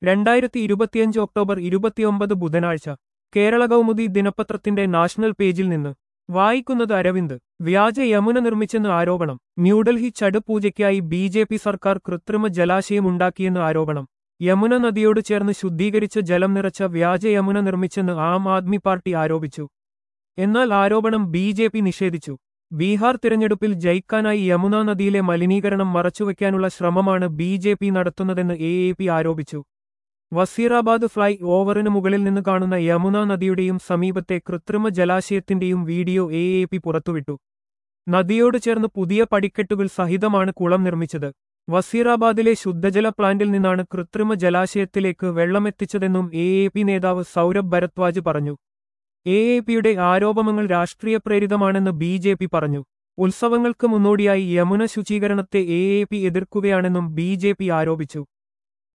രണ്ടായിരത്തി ഇരുപത്തിയഞ്ച് ഒക്ടോബർ ഇരുപത്തിയൊമ്പത് ബുധനാഴ്ച കേരള കൗമുദി ദിനപത്രത്തിന്റെ നാഷണൽ പേജിൽ നിന്ന് വായിക്കുന്നത് അരവിന്ദ് വ്യാജ യമുന നിർമ്മിച്ചെന്ന് ആരോപണം ന്യൂഡൽഹി ചടുപൂജയ്ക്കായി ബി ജെ പി സർക്കാർ കൃത്രിമ ജലാശയമുണ്ടാക്കിയെന്ന് ആരോപണം യമുന നദിയോട് ചേർന്ന് ശുദ്ധീകരിച്ച ജലം നിറച്ച വ്യാജ യമുന നിർമ്മിച്ചെന്ന് ആം ആദ്മി പാർട്ടി ആരോപിച്ചു എന്നാൽ ആരോപണം ബി ജെ പി നിഷേധിച്ചു ബീഹാർ തിരഞ്ഞെടുപ്പിൽ ജയിക്കാനായി യമുന നദിയിലെ മലിനീകരണം മറച്ചുവെക്കാനുള്ള ശ്രമമാണ് ബി ജെ പി നടത്തുന്നതെന്ന് എ എ പി ആരോപിച്ചു വസീറാബാദ് ഫ്ലൈ ഓവറിന് മുകളിൽ നിന്ന് കാണുന്ന യമുന നദിയുടെയും സമീപത്തെ കൃത്രിമ ജലാശയത്തിന്റെയും വീഡിയോ എ എ പി പുറത്തുവിട്ടു നദിയോട് ചേർന്ന് പുതിയ പടിക്കെട്ടുകൾ സഹിതമാണ് കുളം നിർമ്മിച്ചത് വസീറാബാദിലെ ശുദ്ധജല പ്ലാന്റിൽ നിന്നാണ് കൃത്രിമ ജലാശയത്തിലേക്ക് വെള്ളമെത്തിച്ചതെന്നും എ എ പി നേതാവ് സൗരഭ് ഭരദ്വാജ് പറഞ്ഞു എ എ പിയുടെ ആരോപണങ്ങൾ രാഷ്ട്രീയ പ്രേരിതമാണെന്ന് ബി ജെ പി പറഞ്ഞു ഉത്സവങ്ങൾക്ക് മുന്നോടിയായി യമുന ശുചീകരണത്തെ എ എ പി എതിർക്കുകയാണെന്നും ബി ജെ പി ആരോപിച്ചു